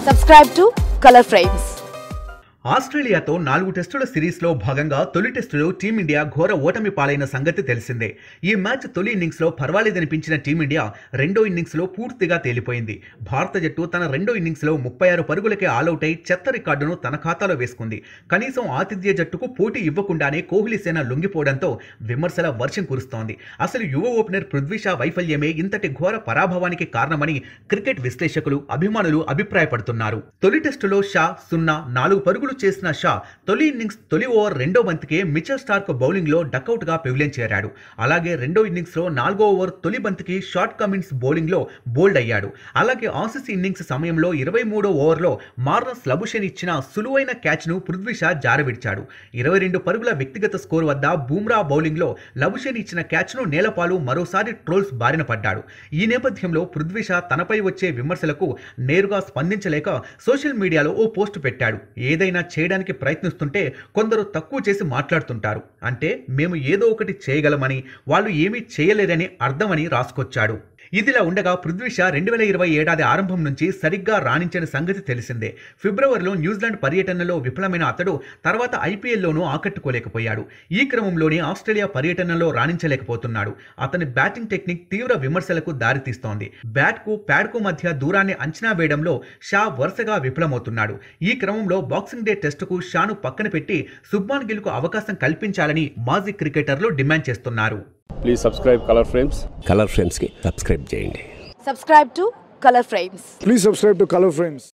Subscribe to Color Frames. ఆస్ట్రేలియాతో నాలుగు టెస్టుల సిరీస్లో భాగంగా తొలి టెస్టులో టీమిండియా ఘోర ఓటమి పాలైన సంగతి తెలిసిందే ఈ మ్యాచ్ తొలి ఇన్నింగ్స్లో పర్వాలేదనిపించిన టీమిండియా రెండో ఇన్నింగ్స్లో పూర్తిగా తేలిపోయింది భారత జట్టు తన రెండో ఇన్నింగ్స్లో ముప్పై ఆరు పరుగులకే ఆలౌట్ అయి చెత్త రికార్డును తన ఖాతాలో వేసుకుంది కనీసం ఆతిథ్య జట్టుకు పోటీ ఇవ్వకుండానే కోహ్లీ సేన లొంగిపోవడంతో విమర్శల వర్షం కురుస్తోంది అసలు యువ ఓపెనర్ పృథ్వీ షా వైఫల్యమే ఇంతటి ఘోర పరాభవానికి కారణమని క్రికెట్ విశ్లేషకులు అభిమానులు అభిప్రాయపడుతున్నారు తొలి టెస్టులో షా సున్నా నాలుగు పరుగులు చేసిన షా తొలి ఇన్నింగ్స్ తొలి ఓవర్ రెండో బంతికే మిచెల్ స్టార్క్ బౌలింగ్లో డకౌట్గా పెవిలియన్ చేరాడు అలాగే రెండో ఇన్నింగ్స్లో నాలుగో ఓవర్ తొలి బంతికి షార్ట్ కమిన్స్ బౌలింగ్లో బోల్డ్ అయ్యాడు అలాగే ఆసీస్ ఇన్నింగ్స్ సమయంలో ఇరవై మూడో ఓవర్లో మార్నస్ లబుషెన్ ఇచ్చిన సులువైన క్యాచ్ను పృథ్వీ షా జారవిడిచాడు ఇరవై రెండు పరుగుల వ్యక్తిగత స్కోర్ వద్ద బూమ్రా బౌలింగ్లో లబుషెన్ ఇచ్చిన క్యాచ్ను నేలపాలు మరోసారి ట్రోల్స్ బారిన పడ్డాడు ఈ నేపథ్యంలో పృథ్వీ షా తనపై వచ్చే విమర్శలకు నేరుగా స్పందించలేక సోషల్ మీడియాలో ఓ పోస్ట్ పెట్టాడు ఏదైనా చేయడానికి ప్రయత్నిస్తుంటే కొందరు తక్కువ చేసి మాట్లాడుతుంటారు అంటే మేము ఏదో ఒకటి చేయగలమని వాళ్ళు ఏమీ చేయలేరని అర్థమని రాసుకొచ్చాడు ఇదిలా ఉండగా పృథ్వీ షా రెండు వేల ఇరవై ఏడాది ఆరంభం నుంచి సరిగ్గా రాణించిన సంగతి తెలిసిందే ఫిబ్రవరిలో న్యూజిలాండ్ పర్యటనలో విఫలమైన అతడు తర్వాత ఐపీఎల్లోనూ ఆకట్టుకోలేకపోయాడు ఈ క్రమంలోనే ఆస్ట్రేలియా పర్యటనలో రాణించలేకపోతున్నాడు అతని బ్యాటింగ్ టెక్నిక్ తీవ్ర విమర్శలకు దారితీస్తోంది బ్యాట్కు ప్యాడ్కు మధ్య దూరాన్ని అంచనా వేయడంలో షా వరుసగా విఫలమవుతున్నాడు ఈ క్రమంలో బాక్సింగ్ డే టెస్టుకు షాను పక్కన పెట్టి సుబ్మాన్ గిల్కు అవకాశం కల్పించాలని మాజీ క్రికెటర్లు డిమాండ్ చేస్తున్నారు please subscribe colour frames colour ఫ్రేమ్స్కి సబ్స్క్రైబ్ చేయండి Subscribe to Color Frames. Please subscribe to Color Frames.